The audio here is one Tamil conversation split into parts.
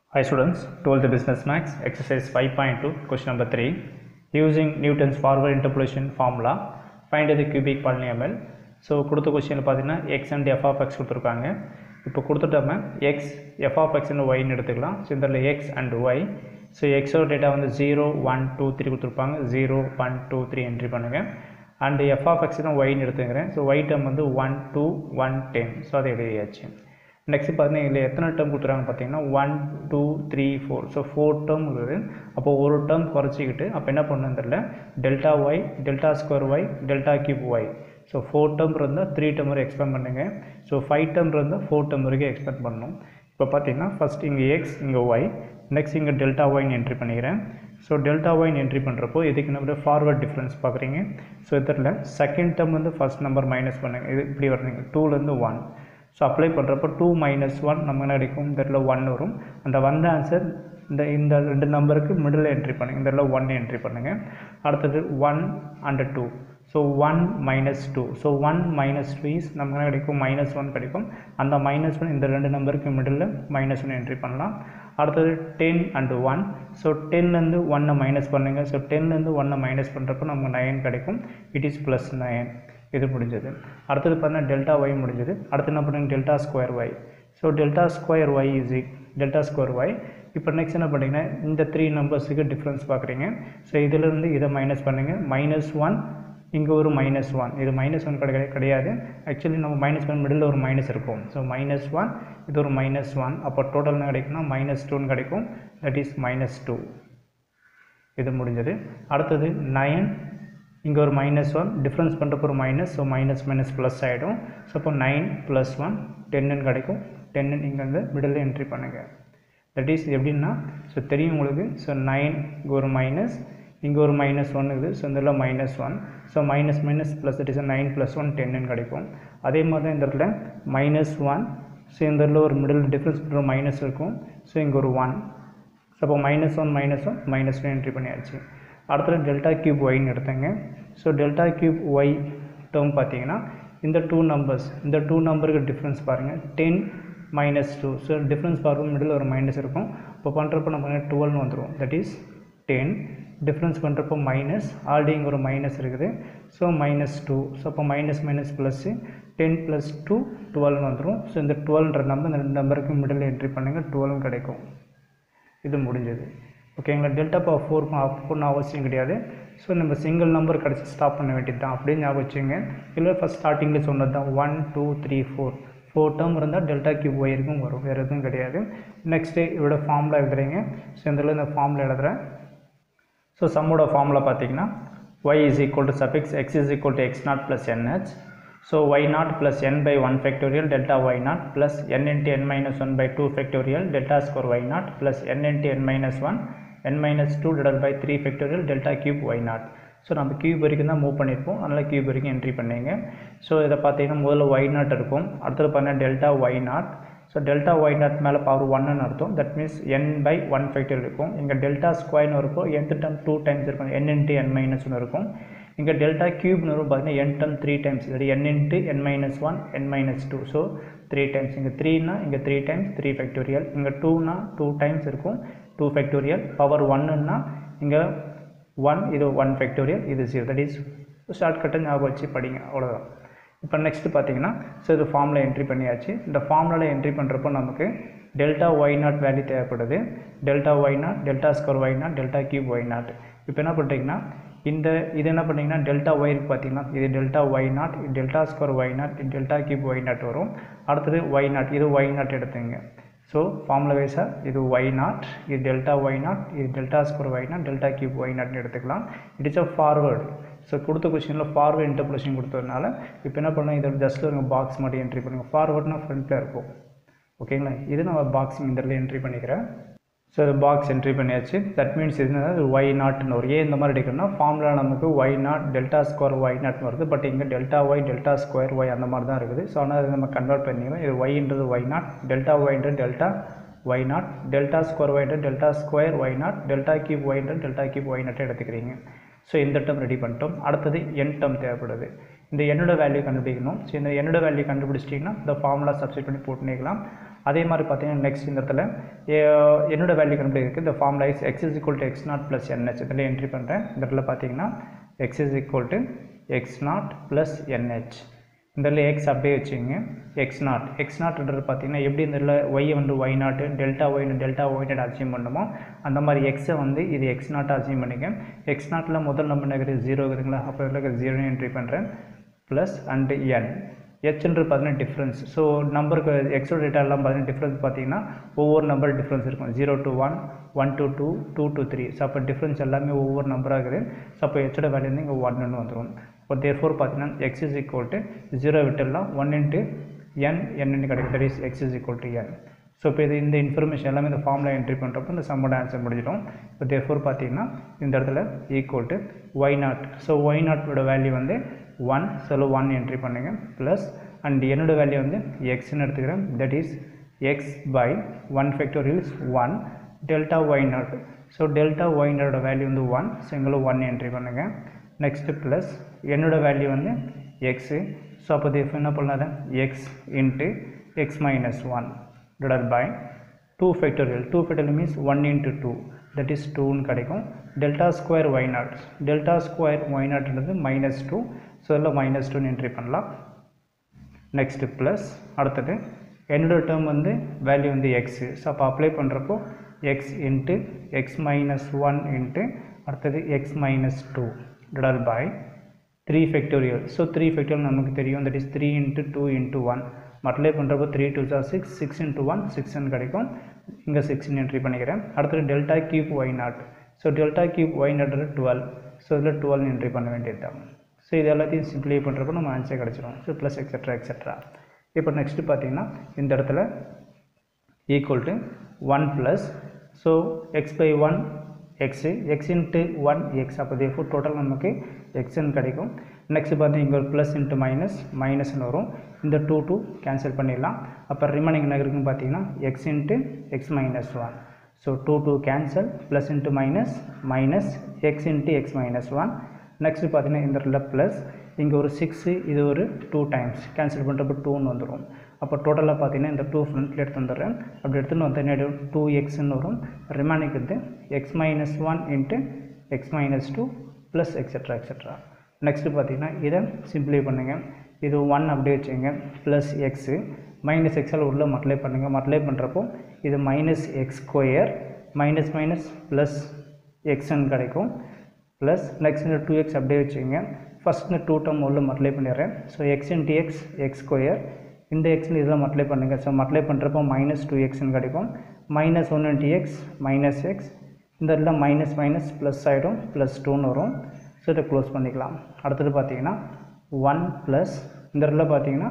Hi students, 12th Business Max, exercise 5.2, question number 3. Using Newton's forward interpolation formula, find the cubic polynomial. So கொடுத்த கொஸ்டினில் பார்த்தீங்கன்னா x and f of x கொடுத்துருக்காங்க இப்போ கொடுத்துட்டோம்னா எக்ஸ் எஃப் ஆஃப் எக்ஸ்னு ஒய்னு எடுத்துக்கலாம் ஸோ இதில் எக்ஸ் அண்ட் ஒய் ஸோ எக்ஸோட டேட்டா வந்து ஜீரோ ஒன் டூ த்ரீ கொடுத்துருப்பாங்க zero one two three entry பண்ணுங்கள் அண்ட் எஃப் ஆஃப் எக்ஸ் தான் ஒய்னு எடுத்துக்கிறேன் ஸோ ஒய் டேர்ம் வந்து one two one ten so அதை எழுதியாச்சு நெக்ஸ்ட் பார்த்தீங்கன்னா இதில் எத்தனை டேர்ம் கொடுத்துருக்காங்க பார்த்தீங்கன்னா one two three four so four term இருக்குது அப்போ ஒரு டேர்ம் குறைச்சிக்கிட்டு அப்போ என்ன பண்ணணும் தெரியல delta y delta square y delta cube Y so four term இருந்தால் த்ரீ டேர்ம் வரை எக்ஸ்பெண்ட் பண்ணுங்கள் ஸோ ஃபைவ் டேர்ம் இருந்தால் ஃபோர் டேர்ம் வரைக்கும் எக்ஸ்பெக்ட் பண்ணணும் இப்போ பார்த்தீங்கன்னா ஃபஸ்ட் இங்கே எக்ஸ் இங்கே ஒய் நெக்ஸ்ட் இங்கே டெல்டா ஒய்னு என்ட்ரி பண்ணிக்கிறேன் ஸோ டெல்டா ஒய்னு என்ட்ரி பண்ணுறப்போ இதுக்கு நம்ம ஃபார்வர்ட் டிஃப்ரென்ஸ் பார்க்குறீங்க ஸோ இதில் செகண்ட் டேர்ம் வந்து ஃபஸ்ட் நம்பர் மைனஸ் பண்ணுங்கள் இது இப்படி வருதுங்க டூலேருந்து ஒன் ஸோ அப்ளை பண்ணுறப்போ டூ மைனஸ் ஒன் நம்ம என்ன கிடைக்கும் இந்த இடத்துல ஒன் வரும் அந்த வந்த ஆன்சர் இந்த இந்த ரெண்டு நம்பருக்கு மிடில் என்ட்ரி பண்ணுங்கள் இந்த இடத்துல ஒன் என்ட்ரி பண்ணுங்கள் அடுத்தது one and two so one minus two so one minus two is நமக்கு என்ன கிடைக்கும் மைனஸ் ஒன் கிடைக்கும் அந்த மைனஸ் ஒன் இந்த ரெண்டு நம்பருக்கு மிடில் மைனஸ் ஒன் என்ட்ரி பண்ணலாம் அடுத்தது டென் அண்டு ஒன் ஸோ டென்லேருந்து ஒன்னை மைனஸ் பண்ணுங்கள் ஸோ டென்லேருந்து ஒன்னை மைனஸ் பண்ணுறப்போ நமக்கு நயன் கிடைக்கும் இட் இஸ் ப்ளஸ் நயன் இது முடிஞ்சது அடுத்தது பார்த்தீங்கன்னா டெல்டா ஒய் முடிஞ்சது அடுத்து என்ன பண்ணுங்க delta square y so delta square y is delta square y இப்போ நெக்ஸ்ட் என்ன பண்ணிங்கன்னா இந்த த்ரீ நம்பர்ஸுக்கு டிஃப்ரென்ஸ் பார்க்குறீங்க ஸோ இதிலிருந்து இதை மைனஸ் பண்ணுங்கள் மைனஸ் ஒன் இங்கே ஒரு மைனஸ் ஒன் இது மைனஸ் ஒன் கிடையாது கிடையாது ஆக்சுவலி நம்ம மைனஸ் ஒன் மிடில் ஒரு மைனஸ் இருக்கும் ஸோ மைனஸ் ஒன் இது ஒரு மைனஸ் ஒன் அப்போ டோட்டல் என்ன கிடைக்கும்னா மைனஸ் டூன்னு கிடைக்கும் தட் இஸ் மைனஸ் டூ இது முடிஞ்சது அடுத்தது நயன் இங்கே ஒரு மைனஸ் ஒன் டிஃப்ரென்ஸ் பண்ணுறப்போ ஒரு minus so minus minus plus ஆகிடும் ஸோ அப்போ நைன் ப்ளஸ் ஒன் டென்னு கிடைக்கும் டென்னு இங்கே வந்து மிடில் என்ட்ரி பண்ணுங்கள் தட் இஸ் எப்படின்னா ஸோ தெரியும் உங்களுக்கு ஸோ நைன் இங்கே ஒரு மைனஸ் இங்கே ஒரு மைனஸ் ஒன் இருக்குது ஸோ இந்த இடத்துல minus one so minus minus plus that is nine plus one டென்னு கிடைக்கும் அதே மாதிரி தான் இந்த இடத்துல மைனஸ் ஒன் ஸோ இந்த இடத்துல ஒரு மிடில் டிஃப்ரென்ஸ் பண்ணுற மைனஸ் இருக்கும் ஸோ இங்கே ஒரு ஒன் ஸோ அப்போ minus one minus one minus one entry பண்ணியாச்சு அடுத்தது டெல்டா கியூப் ஒய்னு எடுத்தேங்க so delta cube y term பார்த்தீங்கன்னா இந்த டூ நம்பர்ஸ் இந்த டூ நம்பருக்கு டிஃப்ரென்ஸ் பாருங்கள் ten minus two so difference பார்க்கும் மிடில் ஒரு மைனஸ் இருக்கும் இப்போ பண்ணுறப்போ நம்ம டுவெல்னு வந்துடும் தட் இஸ் டென் டிஃப்ரென்ஸ் பண்ணுறப்போ மைனஸ் ஆல்ரெடி இங்கே ஒரு மைனஸ் இருக்குது ஸோ மைனஸ் டூ ஸோ அப்போ minus minus plus ten plus two டுவெல்னு வந்துடும் ஸோ இந்த டுவெல்ன்ற நம்பர் இந்த ரெண்டு நம்பருக்கு மிடில் என்ட்ரி பண்ணுங்கள் டுவெல் கிடைக்கும் இது முடிஞ்சது ஓகேங்களா டெல்டா பவர் ஃபோர் பண்ண அவசியம் கிடையாது ஸோ நம்ம சிங்கிள் நம்பர் கிடச்சி ஸ்டாப் பண்ண வேண்டியது தான் அப்படியே ஞாபகம் வச்சுங்க இல்லை ஃபஸ்ட் ஸ்டார்டிங்கில் சொன்னது தான் one two three four four term இருந்தால் டெல்டா கியூப் ஒய் இருக்கும் வரும் வேறு எதுவும் கிடையாது நெக்ஸ்ட்டு இதோட ஃபார்முலா எழுதுறீங்க ஸோ இதில் இந்த ஃபார்முலா எழுதுகிறேன் ஸோ சம்மோட ஃபார்முலா பார்த்தீங்கன்னா y is equal to suffix x is equal to x naught plus n h so y naught plus n by one factorial delta y naught plus n into n minus one by two factorial delta square y naught plus n into n minus one n minus two divide by three factorial delta cube y naught so நம்ம கியூப் வரைக்கும் தான் மூவ் பண்ணியிருப்போம் அதனால் கியூப் வரைக்கும் என்ட்ரி பண்ணிங்க ஸோ இதை பார்த்தீங்கன்னா முதல்ல ஒய் நாட் இருக்கும் அடுத்தது பார்த்தீங்கன்னா delta y naught so delta y naught மேலே பவர் ஒன்னு அர்த்தம் that means n by one factor இருக்கும் இங்கே டெல்டா ஸ்கொயர்னு இருக்கும் என் டம் டூ டைம்ஸ் இருக்கும் என் இன்ட்டு என் மைனஸ்னு இருக்கும் இங்கே டெல்டா கியூப்னு வரும் பார்த்தீங்கன்னா என் டம் த்ரீ டைம்ஸ் இது n into n minus one n minus two so three times இங்கே த்ரீனா இங்கே த்ரீ டைம்ஸ் த்ரீ ஃபேக்டோரியல் இங்கே டூனா டூ டைம்ஸ் இருக்கும் டூ ஃபேக்டோரியல் பவர் ஒன்னுன்னா இங்கே ஒன் இது ஒன் ஃபேக்டோரியல் இது ஜீரோ தட் இஸ் ஷார்ட்கட்டை ஞாபகம் வச்சு படிங்க அவ்வளோதான் இப்போ நெக்ஸ்ட்டு பார்த்தீங்கன்னா ஸோ இது ஃபார்மில் என்ட்ரி பண்ணியாச்சு இந்த ஃபார்முலாவில் என்ட்ரி பண்ணுறப்போ நமக்கு டெல்டா ஒய் நாட் வேல்யூ தேவைப்படுது delta y naught delta square y naught delta cube y naught இப்போ என்ன பண்ணுறீங்கன்னா இந்த இது என்ன பண்ணிங்கன்னா டெல்டா ஒய் இருக்குது பார்த்தீங்கன்னா இது டெல்டா ஒய் நாட் இது டெல்டா ஸ்கொயர் ஒய் நாட் இது டெல்டா கியூப் ஒய் நாட் வரும் அடுத்தது ஒய் நாட் இது ஒய் நாட் எடுத்துங்க ஸோ ஃபார்முலா வைஸாக இது ஒய் நாட் இது டெல்டா ஒய் நாட் இது delta square y naught delta cube y நாட்னு எடுத்துக்கலாம் it is a forward so கொடுத்த கொஷினில் ஃபார்வேர்ட் இன்டர்பிரேஷன் கொடுத்ததுனால இப்போ என்ன பண்ணோம் இதில் ஜஸ்ட் ஒரு பாக்ஸ் மட்டும் என்ட்ரி பண்ணுங்கள் ஃபார்வேர்ட்னா ஃப்ரண்ட்டில் இருக்கும் ஓகேங்களா இது நான் பாக்ஸிங் இந்த இடத்துல என்ட்ரி பண்ணிக்கிறேன் ஸோ இது பாக்ஸ் என்ட்ரி பண்ணியாச்சு தட் மீன்ஸ் இது ஒய் நாட்னு ஒரு ஏ இந்த மாதிரி எடுக்கணும்னா ஃபார்முலா நமக்கு y naught delta square y நாட்னு வருது பட் இங்கே delta y delta square y அந்த மாதிரி தான் இருக்குது ஸோ ஆனால் நம்ம கன்வெர்ட் பண்ணிக்கலாம் இது ஒய்ன்றது ஒய் நாட் டெல்டா ஒய்ன்றது delta y naught delta square ஒய்ன்றது delta square y naught delta cube ஒய்ன்றது டெல்டா கியூப் ஒய் நாட்டை எடுத்துக்கிறீங்க ஸோ இந்த டேர்ம் ரெடி பண்ணிட்டோம் அடுத்தது என் டேர்ம் தேவைப்படுது இந்த என்னோட வேல்யூ கண்டுபிடிக்கணும் ஸோ இந்த என்னோட வேல்யூ கண்டுபிடிச்சிட்டிங்கன்னா இந்த ஃபார்முலா சப்ஸ்டிட் பண்ணி போட்டுக்கலாம் அதே மாதிரி பார்த்தீங்கன்னா நெக்ஸ்ட் இந்த இடத்துல எ- என்னோட வேல்யூ கண்டுபிடிக்க இந்த formula is x is equal to x naught plus n h இதில் என்ட்ரி பண்ணுறேன் இந்த இடத்துல பார்த்தீங்கன்னா x is equal to x naught plus n h இந்த இடத்துல எக்ஸ் அப்படியே வச்சுங்க எக்ஸ் நாட் எக்ஸ் நாட்ன்றது பார்த்தீங்கன்னா எப்படி இந்த இடத்துல ஒய் வந்து y naught delta y delta y naught achieve பண்ணுமோ அந்த மாதிரி எக்ஸை வந்து இது எக்ஸ் நாட் அச்சீவ் பண்ணிக்க எக்ஸ் நாட்டில் முதல் நம்பர் நகர் ஜீரோ இருக்குதுங்களா அப்போ இதில் ஜீரோ என்ட்ரி பண்ணுறேன் ப்ளஸ் அண்டு என் ஹெச்ன்றது பார்த்தீங்கன்னா டிஃப்ரென்ஸ் ஸோ நம்பருக்கு எக்ஸோட டேட்டா எல்லாம் பார்த்தீங்கன்னா டிஃப்ரென்ஸ் பார்த்தீங்கன்னா ஒவ்வொரு நம்பர் டிஃப்ரென்ஸ் இருக்கும் zero to one one to two two to three so அப்போ டிஃப்ரென்ஸ் எல்லாமே ஒவ்வொரு நம்பராக இருக்குது ஸோ அப்போ ஹெச்சோட வேல்யூ வந்து இங்கே ஒன்னு வந்துடும் இப்போ தேர் ஃபோர் பார்த்தீங்கன்னா x is equal to zero விட்டுடலாம் ஒன் இன்ட்டு என் என்னன்னு கிடைக்கும் that is x is equal to n so இப்போ இது இந்த இன்ஃபர்மேஷன் எல்லாமே இந்த ஃபார்மில் என்ட்ரி பண்ணுறப்போ இந்த சம்மோட ஆன்சர் முடிஞ்சிடும் இப்போ தேர் ஃபோர் பார்த்தீங்கன்னா இந்த இடத்துல equal to y naught so y நாட்டோட வேல்யூ வந்து ஒன் ஸோ ஒன் என்ட்ரி பண்ணுங்க ப்ளஸ் அண்ட் என்னோட வேல்யூ வந்து எக்ஸ்ன்னு எடுத்துக்கிறேன் that is x by one factorials one delta y naught so delta y நாட்டோட வேல்யூ வந்து ஒன் ஸோ எங்களும் ஒன் என்ட்ரி பண்ணுங்கள் நெக்ஸ்ட்டு ப்ளஸ் என்னோட வேல்யூ வந்து எக்ஸு ஸோ அப்போ இது என்ன பண்ணாத x into x minus one divided by 2 factorial 2 factorial means 1 into 2 that is 2 ன்னு கிடைக்கும் delta square y naught delta square y naught ன்றது minus 2 ஸோ இதில் மைனஸ் டூன்னு என்ட்ரி பண்ணலாம் நெக்ஸ்ட்டு ப்ளஸ் அடுத்தது என்னோட டேர்ம் வந்து வேல்யூ வந்து எக்ஸு ஸோ அப்போ அப்ளை பண்ணுறப்போ x into x minus one into அடுத்தது x minus two divide by three factorial so three factorial நமக்கு தெரியும் that is three into two into one multiply பண்ணுறப்போ த்ரீ டூ சார் சிக்ஸ் சிக்ஸ் இன்ட்டு ஒன் சிக்ஸ்ன்னு கிடைக்கும் இங்கே சிக்ஸ்ன்னு என்ட்ரி பண்ணிக்கிறேன் அடுத்தது delta cube y naught so delta cube y naught twelve so இதில் டுவெல் என்ட்ரி பண்ண வேண்டியது தான் ஸோ இது எல்லாத்தையும் சிம்பிளை பண்ணுறப்போ நம்ம ஆன்சர் கிடச்சிரும் ஸோ ப்ளஸ் எக்ஸெட்ரா எக்ஸெட்ரா இப்போ நெக்ஸ்ட்டு பார்த்தீங்கன்னா இந்த இடத்துல equal to one plus so x by one x x into one x அப்போ தேஃபோ டோட்டல் நமக்கு எக்ஸ்ன்னு கிடைக்கும் நெக்ஸ்ட் பார்த்தீங்கன்னா இங்கே ஒரு ப்ளஸ் இன்ட்டு மைனஸ் மைனஸ்னு வரும் இந்த டூ டூ கேன்சல் பண்ணிடலாம் அப்போ ரிமைனிங் என்ன இருக்குன்னு பார்த்தீங்கன்னா x into x minus one so two two cancel plus into minus minus x into x minus one next பார்த்தீங்கன்னா இந்த இடத்துல ப்ளஸ் இங்கே ஒரு சிக்ஸு இது ஒரு டூ டைம்ஸ் கேன்சல் பண்ணுறப்போ டூன்னு வந்துடும் அப்போ டோட்டலாக பார்த்தீங்கன்னா இந்த டூ ஃப்ரண்ட்டில் எடுத்து வந்துடுறேன் அப்படி எடுத்துன்னு வந்து என்ன டூ எக்ஸ்ன்னு வரும் ரிமைனிங் வந்து x minus one into x minus two plus etcetera etcetera next பார்த்தீங்கன்னா இதை சிம்பிளை பண்ணுங்கள் இது ஒன் அப்படியே வச்சுங்க ப்ளஸ் எக்ஸு மைனஸ் எக்ஸால் உள்ள மல்டிப்ளை பண்ணுங்கள் மல்டிப்ளை பண்ணுறப்போ இது minus x square minus minus plus எக்ஸ்ன்னு கிடைக்கும் ப்ளஸ் நெக்ஸ்ட் இந்த டூ எக்ஸ் அப்படியே வச்சுங்க ஃபஸ்ட் இந்த டூ டேர்ம் உள்ள மல்டிப்ளை பண்ணிடுறேன் so x into x x square இந்த எக்ஸில் இதெல்லாம் மல்டிப்ளை பண்ணுங்கள் ஸோ மல்டிப்ளை பண்ணுறப்போ மைனஸ் டூ எக்ஸ்ன்னு கிடைக்கும் minus one into x minus x இந்த இடத்துல மைனஸ் மைனஸ் ப்ளஸ் ஆகிடும் ப்ளஸ் டூன்னு வரும் ஸோ இதை க்ளோஸ் பண்ணிக்கலாம் அடுத்தது பார்த்தீங்கன்னா ஒன் ப்ளஸ் இந்த இடத்துல பார்த்தீங்கன்னா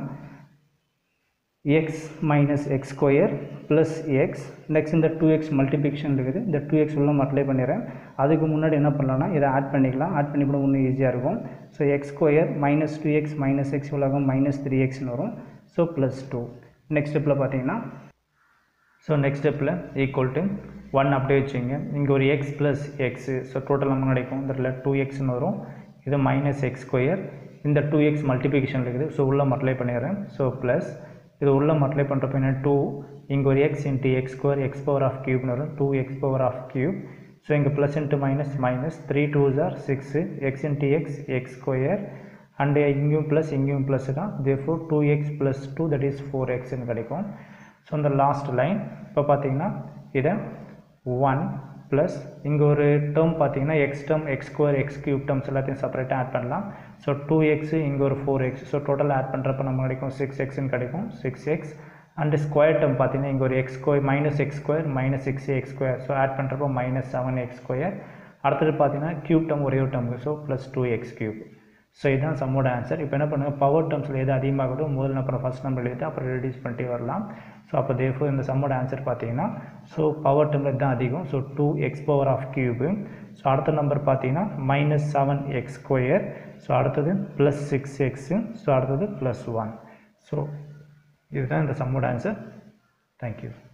x minus x square plus x next இந்த டூ எக்ஸ் மல்டிபிகேஷன் இருக்குது இந்த டூ எக்ஸ் உள்ள மல்டிப்ளை பண்ணிடுறேன் அதுக்கு முன்னாடி என்ன பண்ணலாம்னா இதை ஆட் பண்ணிக்கலாம் ஆட் பண்ணி கூட இன்னும் ஈஸியாக இருக்கும் so x square minus two x minus x உலகம் மைனஸ் த்ரீ எக்ஸ்னு வரும் ஸோ ப்ளஸ் டூ நெக்ஸ்ட் ஸ்டெப்பில் பார்த்தீங்கன்னா ஸோ நெக்ஸ்ட் ஸ்டெப்பில் ஈக்குவல் டு ஒன் அப்படியே வச்சுங்க இங்கே ஒரு x plus x so total நம்ம கிடைக்கும் இதில் டூ எக்ஸ்னு வரும் இது மைனஸ் எக்ஸ் ஸ்கொயர் இந்த டூ எக்ஸ் மல்டிபிகேஷன் இருக்குது ஸோ உள்ளே மல்டிப்ளை பண்ணிடுறேன் ஸோ ப்ளஸ் இது உள்ளே மல்டிப்ளை பண்ணுறப்ப என்ன டூ இங்கே ஒரு x into X square x power of கியூப்னு வரும் two x power of cube so இங்கே plus into minus minus three two ஜார் six x into x x square and இங்கேயும் ப்ளஸ் இங்கேயும் ப்ளஸ் தான் therefore two x plus two that is four எக்ஸ்ன்னு கிடைக்கும் ஸோ இந்த லாஸ்ட் லைன் இப்போ பார்த்தீங்கன்னா இதை ஒன் ப்ளஸ் இங்கே ஒரு டேர்ம் பார்த்தீங்கன்னா x term x square x cube terms எல்லாத்தையும் செப்பரேட்டாக ஆட் பண்ணலாம் ஸோ டூ எக்ஸு இங்கே ஒரு four x so total add பண்ணுறப்ப நம்ம கிடைக்கும் சிக்ஸ் எக்ஸ்ன்னு கிடைக்கும் six x and square term பார்த்தீங்கன்னா இங்கே ஒரு x square minus x square minus six x square so add பண்ணுறப்போ மைனஸ் செவன் எக்ஸ் ஸ்கொயர் அடுத்தது பார்த்தீங்கன்னா கியூப் டேர்ம் ஒரே ஒரு டேர்முக்கு so plus two x cube so இதுதான் சம்மோட ஆன்சர் இப்போ என்ன பண்ணுங்கள் பவர் டேர்ம்ஸில் எது அதிகமாகதோ முதல் அப்புறம் ஃபஸ்ட் நம்பர் எழுதி அப்புறம் ரெடியூஸ் பண்ணிட்டே வரலாம் ஸோ அப்போ தேஃபோ இந்த சம்மோட ஆன்சர் பார்த்தீங்கன்னா ஸோ பவர் டேர்மில் தான் அதிகம் so two x power of cube so அடுத்த நம்பர் பார்த்தீங்கன்னா minus seven x square so அடுத்தது ப்ளஸ் சிக்ஸ் எக்ஸு ஸோ அடுத்தது ப்ளஸ் ஒன் ஸோ இதுதான் இந்த சம்மோட ஆன்சர் தேங்க்யூ